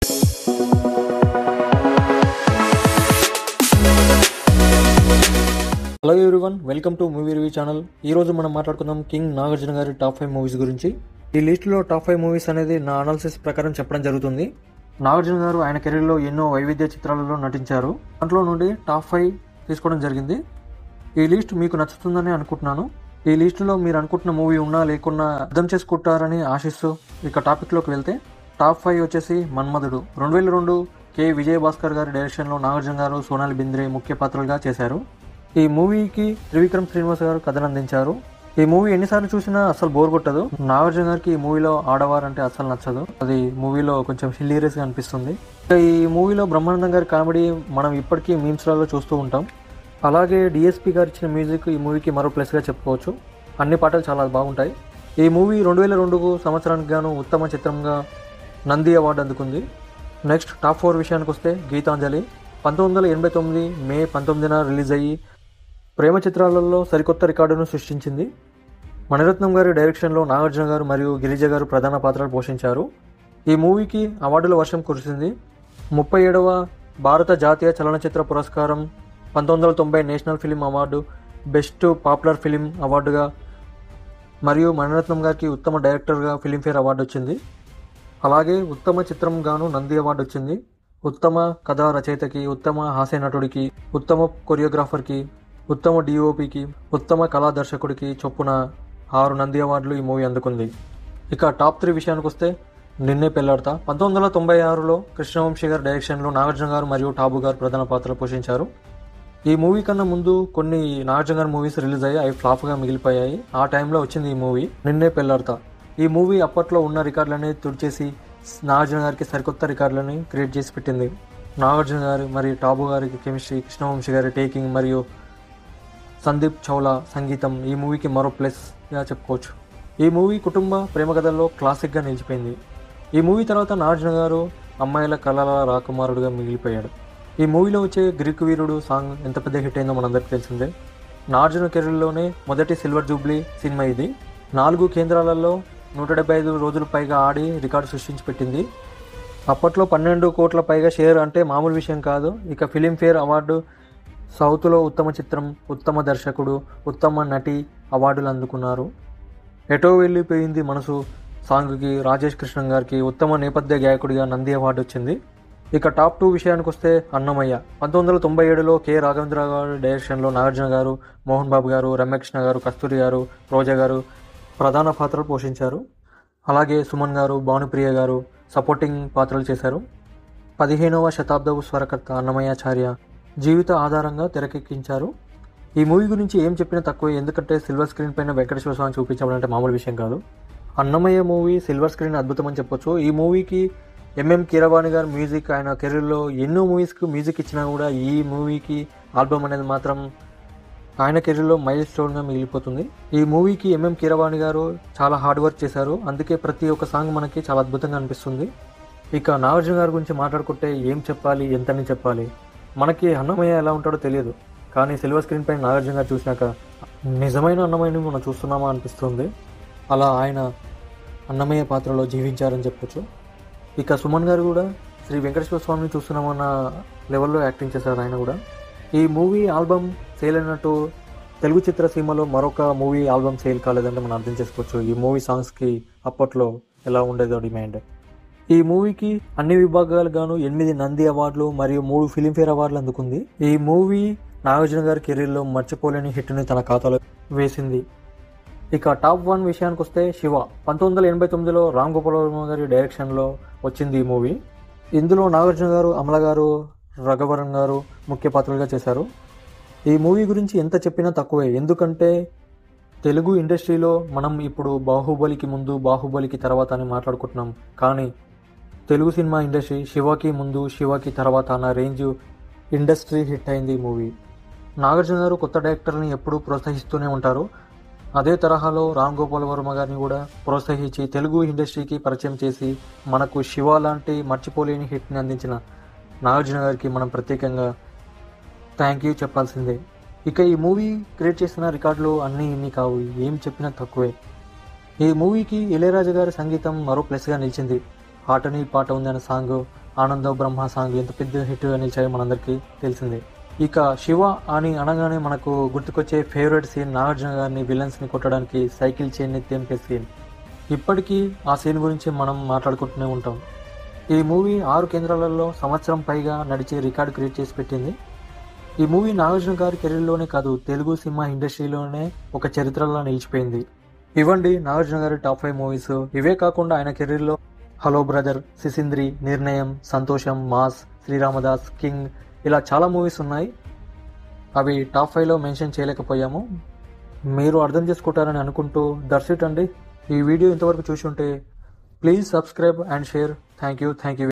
hello everyone welcome to movie review channel ఈ రోజు మనం మాట్లాడుకుందాం కింగ్ నాగార్జున గారి టాప్ ఫైవ్ మూవీస్ గురించి ఈ లిస్టులో టాప్ ఫైవ్ మూవీస్ అనేది నా అనాలిసిస్ ప్రకారం చెప్పడం జరుగుతుంది నాగార్జున గారు ఆయన కెరీర్లో ఎన్నో వైవిధ్య చిత్రాలలో నటించారు దాంట్లో నుండి టాప్ ఫైవ్ తీసుకోవడం జరిగింది ఈ లిస్ట్ మీకు నచ్చుతుందని అనుకుంటున్నాను ఈ లిస్టులో మీరు అనుకుంటున్న మూవీ ఉన్నా లేకున్నా అర్థం చేసుకుంటారని ఆశిస్తూ ఇక టాపిక్లోకి వెళ్తే టాప్ ఫైవ్ వచ్చేసి మన్మధుడు రెండు వేల రెండు కె విజయభాస్కర్ గారి డైరెక్షన్లో నాగార్జున గారు సోనాలి బింద్రే ముఖ్య పాత్రలుగా చేశారు ఈ మూవీకి త్రివిక్రమ్ శ్రీనివాస్ గారు కథను అందించారు ఈ మూవీ ఎన్నిసార్లు చూసినా అసలు బోర్ కొట్టదు నాగార్జున గారికి ఈ మూవీలో ఆడవారు అంటే అసలు నచ్చదు అది మూవీలో కొంచెం హిలీరియస్ గా అనిపిస్తుంది ఇక ఈ మూవీలో బ్రహ్మానందం గారి కామెడీ మనం ఇప్పటికీ మీమ్స్ లలో చూస్తూ ఉంటాం అలాగే డిఎస్పి గారు ఇచ్చిన మ్యూజిక్ ఈ మూవీకి మరో ప్లస్ గా చెప్పుకోవచ్చు అన్ని పాటలు చాలా బాగుంటాయి ఈ మూవీ రెండు వేల రెండుకు సంవత్సరానికి గాను ఉత్తమ చిత్రంగా నంది అవార్డు అందుకుంది నెక్స్ట్ టాప్ ఫోర్ విషయానికి వస్తే గీతాంజలి పంతొమ్మిది వందల ఎనభై తొమ్మిది మే పంతొమ్మిదిన రిలీజ్ అయ్యి ప్రేమ చిత్రాలలో సరికొత్త రికార్డును సృష్టించింది మణిరత్నం గారి డైరెక్షన్లో నాగార్జున గారు మరియు గిరిజ గారు ప్రధాన పాత్రలు పోషించారు ఈ మూవీకి అవార్డుల వర్షం కురిసింది ముప్పై ఏడవ భారత జాతీయ చలనచిత్ర పురస్కారం పంతొమ్మిది వందల తొంభై national film award best popular film అవార్డుగా మరియు మణిరత్నం గారికి ఉత్తమ డైరెక్టర్గా ఫిలింఫేర్ అవార్డు వచ్చింది అలాగే ఉత్తమ చిత్రం గాను నంది అవార్డు వచ్చింది ఉత్తమ కథా రచయితకి ఉత్తమ హాస్య నటుడికి ఉత్తమ కొరియోగ్రాఫర్కి ఉత్తమ డిఓపికి ఉత్తమ కళా దర్శకుడికి చొప్పున ఆరు నంది అవార్డులు ఈ మూవీ అందుకుంది ఇక టాప్ త్రీ విషయానికి వస్తే నిన్నే పెళ్లాడతా పంతొమ్మిది వందల తొంభై ఆరులో కృష్ణవంశీ గారి డైరెక్షన్లో నాగార్జున గారు మరియు టాబు గారు ప్రధాన పాత్రలు పోషించారు ఈ మూవీ కన్నా ముందు కొన్ని నాగార్జున గారి మూవీస్ రిలీజ్ అయ్యి అవి ఫ్లాప్గా మిగిలిపోయాయి ఆ టైంలో వచ్చింది ఈ మూవీ నిన్నే పెళ్లాడతా ఈ మూవీ అప్పట్లో ఉన్న రికార్డులని తుడిచేసి నాగార్జున గారికి సరికొత్త రికార్డులని క్రియేట్ చేసి పెట్టింది నాగార్జున గారి మరియు టాబు గారికి కెమిస్ట్రీ కృష్ణవంశీ గారి టేకింగ్ మరియు సందీప్ చౌలా సంగీతం ఈ మూవీకి మరో ప్లస్గా చెప్పుకోవచ్చు ఈ మూవీ కుటుంబ ప్రేమ కథల్లో క్లాసిక్గా నిలిచిపోయింది ఈ మూవీ తర్వాత నాగార్జున గారు అమ్మాయిల కళల రాకుమారుడుగా మిగిలిపోయాడు ఈ మూవీలో వచ్చే గ్రీక్ వీరుడు సాంగ్ ఎంత పెద్ద హిట్ అయిందో మనందరికీ తెలిసిందే నాగార్జున కెరీర్లోనే మొదటి సిల్వర్ జూబ్లీ సినిమా ఇది నాలుగు కేంద్రాలలో నూట డెబ్బై ఐదు రోజులు పైగా ఆడి రికార్డు సృష్టించి పెట్టింది అప్పట్లో పన్నెండు కోట్ల పైగా షేర్ అంటే మామూలు విషయం కాదు ఇక ఫిలింఫేర్ అవార్డు సౌత్లో ఉత్తమ చిత్రం ఉత్తమ దర్శకుడు ఉత్తమ నటి అవార్డులు అందుకున్నారు ఎటో వెళ్ళిపోయింది మనసు సాంగ్కి రాజేష్ కృష్ణన్ గారికి ఉత్తమ నేపథ్య గాయకుడిగా నంది అవార్డు వచ్చింది ఇక టాప్ టూ విషయానికి వస్తే అన్నమయ్య పంతొమ్మిది వందల తొంభై ఏడులో కె రాఘవేంద్ర గారు డైరెక్షన్లో నాగార్జున గారు మోహన్ బాబు గారు రమ్యకృష్ణ గారు కస్తూరి గారు రోజా గారు ప్రధాన పాత్రలు పోషించారు అలాగే సుమన్ గారు భానుప్రియ గారు సపోర్టింగ్ పాత్రలు చేశారు పదిహేనవ శతాబ్దపు స్వరకర్త అన్నమయ్యాచార్య జీవిత ఆధారంగా తెరకెక్కించారు ఈ మూవీ గురించి ఏం చెప్పినా తక్కువ ఎందుకంటే సిల్వర్ స్క్రీన్ పైన వెంకటేశ్వర స్వామి చూపించడం అంటే మామూలు విషయం కాదు అన్నమయ్య మూవీ సిల్వర్ స్క్రీన్ అద్భుతం అని చెప్పొచ్చు ఈ మూవీకి ఎంఎం కీరవాణి గారు మ్యూజిక్ ఆయన కెరీర్లో ఎన్నో మూవీస్కి మ్యూజిక్ ఇచ్చినా కూడా ఈ మూవీకి ఆల్బమ్ అనేది మాత్రం ఆయన కెరీర్లో మైల్ స్టోన్గా మిగిలిపోతుంది ఈ మూవీకి ఎంఎం కీరవాణి గారు చాలా హార్డ్ వర్క్ చేశారు అందుకే ప్రతి ఒక్క సాంగ్ మనకి చాలా అద్భుతంగా అనిపిస్తుంది ఇక నాగార్జున గారి గురించి మాట్లాడుకుంటే ఏం చెప్పాలి ఎంతని చెప్పాలి మనకి అన్నమయ్య ఎలా ఉంటాడో తెలియదు కానీ సిల్వర్ స్క్రీన్ పైన నాగార్జున గారు చూసినాక నిజమైన అన్నమయ్యని మనం చూస్తున్నామా అనిపిస్తుంది అలా ఆయన అన్నమయ్య పాత్రలో జీవించారని చెప్పొచ్చు ఇక సుమన్ గారు కూడా శ్రీ వెంకటేశ్వర స్వామిని చూస్తున్నామన్న లెవెల్లో యాక్టింగ్ చేశారు ఆయన కూడా ఈ మూవీ ఆల్బమ్ సేల్ అయినట్టు తెలుగు చిత్రసీమలో మరొక మూవీ ఆల్బమ్ సేల్ కాలేదంటే మనం అర్థం చేసుకోవచ్చు ఈ మూవీ సాంగ్స్కి అప్పట్లో ఎలా ఉండేదో డిమాండ్ ఈ మూవీకి అన్ని విభాగాలు గాను ఎనిమిది నంది అవార్డులు మరియు మూడు ఫిలింఫేర్ అవార్డులు అందుకుంది ఈ మూవీ నాగార్జున గారి కెరీర్లో మర్చిపోలేని హిట్ని తన ఖాతాలో వేసింది ఇక టాప్ వన్ విషయానికి వస్తే శివ పంతొమ్మిది వందల ఎనభై తొమ్మిదిలో రామ్ గోపాల్ వర్మ గారి డైరెక్షన్లో వచ్చింది ఈ మూవీ ఇందులో నాగార్జున గారు అమల గారు రఘవరన్ గారు ముఖ్య పాత్రలుగా చేశారు ఈ మూవీ గురించి ఎంత చెప్పినా తక్కువే ఎందుకంటే తెలుగు ఇండస్ట్రీలో మనం ఇప్పుడు బాహుబలికి ముందు బాహుబలికి తర్వాత అని మాట్లాడుకుంటున్నాం కానీ తెలుగు సినిమా ఇండస్ట్రీ శివకి ముందు శివకి తర్వాత అన్న రేంజ్ ఇండస్ట్రీ హిట్ అయింది ఈ మూవీ నాగార్జున గారు కొత్త డైరెక్టర్ని ఎప్పుడూ ప్రోత్సహిస్తూనే ఉంటారు అదే తరహాలో రామ్ గోపాల్ వర్మ గారిని కూడా ప్రోత్సహించి తెలుగు ఇండస్ట్రీకి పరిచయం చేసి మనకు శివ లాంటి మర్చిపోలేని హిట్ని అందించిన నాగార్జున గారికి మనం ప్రత్యేకంగా థ్యాంక్ యూ చెప్పాల్సిందే ఇక ఈ మూవీ క్రియేట్ చేసిన రికార్డులు అన్నీ ఇన్ని కావు ఏం చెప్పినా తక్కువే ఈ మూవీకి ఇళయరాజా గారి సంగీతం మరో ప్లస్గా నిలిచింది ఆటని పాట ఉంది అనే సాంగ్ ఆనంద బ్రహ్మ సాంగ్ ఎంత పెద్ద హిట్గా నిలిచాయో మనందరికీ తెలిసిందే ఇక శివ అని అనగానే మనకు గుర్తుకొచ్చే ఫేవరెట్ సీన్ నాగార్జున గారిని విలన్స్ని కొట్టడానికి సైకిల్ చైన్ని తెంపే సీన్ ఇప్పటికీ ఆ సీన్ గురించి మనం మాట్లాడుకుంటూనే ఉంటాం ఈ మూవీ ఆరు కేంద్రాలలో సంవత్సరం పైగా నడిచి రికార్డ్ క్రియేట్ చేసి పెట్టింది ఈ మూవీ నాగార్జున గారి కెరీర్లోనే కాదు తెలుగు సినిమా ఇండస్ట్రీలోనే ఒక చరిత్రలా నిలిచిపోయింది ఇవ్వండి నాగార్జున గారి టాప్ ఫైవ్ మూవీస్ ఇవే కాకుండా ఆయన కెరీర్లో హలో బ్రదర్ సిసింద్రి నిర్ణయం సంతోషం మాస్ శ్రీరామదాస్ కింగ్ ఇలా చాలా మూవీస్ ఉన్నాయి అవి టాప్ ఫైవ్లో మెన్షన్ చేయలేకపోయాము మీరు అర్థం చేసుకుంటారని అనుకుంటూ దర్శిట్ అండి ఈ వీడియో ఇంతవరకు చూసి ఉంటే please subscribe and share thank you thank you